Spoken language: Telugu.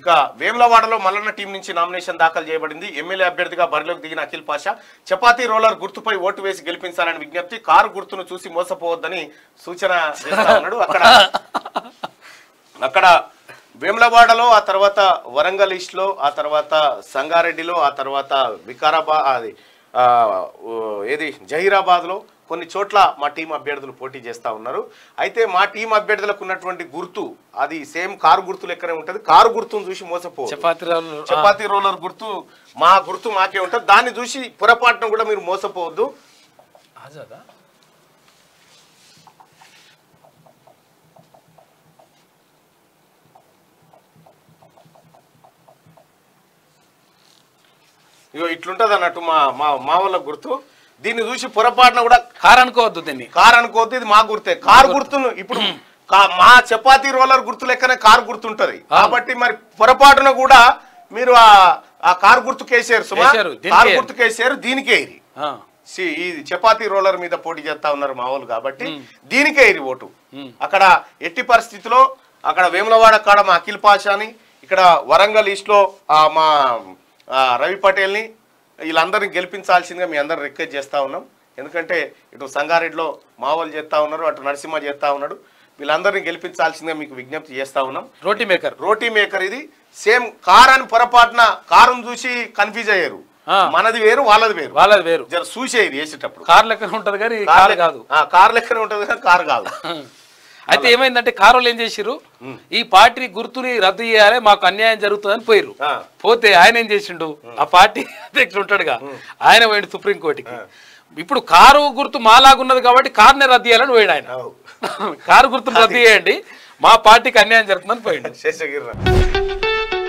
ఇక వేములవాడలో మల్లన్న టీం నుంచి నామినేషన్ దాఖలు చేయబడింది ఎమ్మెల్యే అభ్యర్థిగా బరిలోకి దిగిన అఖిల్ పాషా చపాతీ రోలర్ గుర్తుపై ఓటు వేసి గెలిపించాలని విజ్ఞప్తి కారు గుర్తును చూసి మోసపోవద్దని సూచన చేస్తా ఉన్నాడు అక్కడ అక్కడ వేములవాడలో ఆ తర్వాత వరంగల్ ఈస్ట్లో ఆ తర్వాత సంగారెడ్డిలో ఆ తర్వాత వికారాబాద్ అది ఆ, ఓ, ఏది జహీరాబాద్లో కొన్ని చోట్ల మా టీం అభ్యర్థులు పోటీ చేస్తూ ఉన్నారు అయితే మా టీం అభ్యర్థులకు ఉన్నటువంటి గుర్తు అది సేమ్ కారు గుర్తు లెక్కనే ఉంటుంది కారు గుర్తును చూసి మోసపో చపాతీ రాళ్ళు చపాతీ రోలర్ గుర్తు మా గుర్తు మాకే ఉంటుంది దాన్ని చూసి పొరపాటున కూడా మీరు మోసపోవద్దు ఆజాదా ఇగో ఇట్లుంటది అన్నట్టు మా మా మా వాళ్ళ గుర్తు దీన్ని చూసి పొరపాటున కూడా కారు అనుకోవద్దు దీన్ని కార్ అనుకోవద్దు ఇది మా గుర్తే కార్ గుర్తును ఇప్పుడు కా- మా చపాతీ రోలర్ గుర్తు లెక్కనే కార్ గుర్తుంటది కాబట్టి మరి పొరపాటున కూడా మీరు ఆ ఆ కార్ గుర్తు కేసారు సుమా కేసారు, దీనికే. కార్ గుర్తు కేసారు దీనికే ఇరి ఆ, సి- ఈ చపాతీ రోలర్ మీద పోటీ చేస్తా ఉన్నారు మా వాళ్ళు కాబట్టి దీనికే ఇరి ఓటు మ్. అక్కడ ఎట్టి పరిస్థితిలో అక్కడ వేములవాడ కాడ మా అఖిల్ పాషాని ఇక్కడ వరంగల్ ఈస్ట్ లో ఆ, మా ఆ, రవి పటేల్ని వీళ్ళందరినీ గెలిపించాల్సిందిగా మీ అందరిని రిక్వెస్ట్ చేస్తా ఉన్నాం ఎందుకంటే ఇటు సంగారెడ్డిలో మా వాళ్ళు చేస్తా ఉన్నారు అటు నరసింహ చేస్తా ఉన్నాడు వీళ్ళందరినీ గెలిపించాల్సిందిగా మీకు విజ్ఞప్తి చేస్తా ఉన్నాం రోటీ మేకర్ రోటీ మేకర్ ఇది సేమ్ కార్ అని పొరపాటున కారును చూసి కన్ఫ్యూజ్ అయ్యారు ఆ. మనది వేరు వాళ్ళది వేరు వాళ్ళది వేరు జర చూసే ఇది వేసేటప్పుడు కార్ లెక్కన ఉంటది కానీ కార్ కార్ లెక్క- కాదు ఆ, కార్ లెక్కనే ఉంటుంది కానీ కార్ కాదు అయితే ఏమైందంటే కారు వాళ్ళు ఏం చేసిర్రు ఈ పార్టీ గుర్తుని రద్దు చేయాలి మాకు అన్యాయం జరుగుతుందని పోయిర్రు ఆ. పోతే ఆయన ఏం చేసిండు ఆ పార్టీ అధ్యక్షుడు ఉంటాడుగా ఆయన పోయిండు సుప్రీంకోర్టుకి ఇప్పుడు కారు గుర్తు మాలాగున్నది కాబట్టి కార్నే రద్దు చేయాలని పోయాడు ఆయన అవు. కారు గుర్తును రద్దు చేయండి మా పార్టీకి అన్యాయం జరుగుతుందని పోయిండు శేషగిరి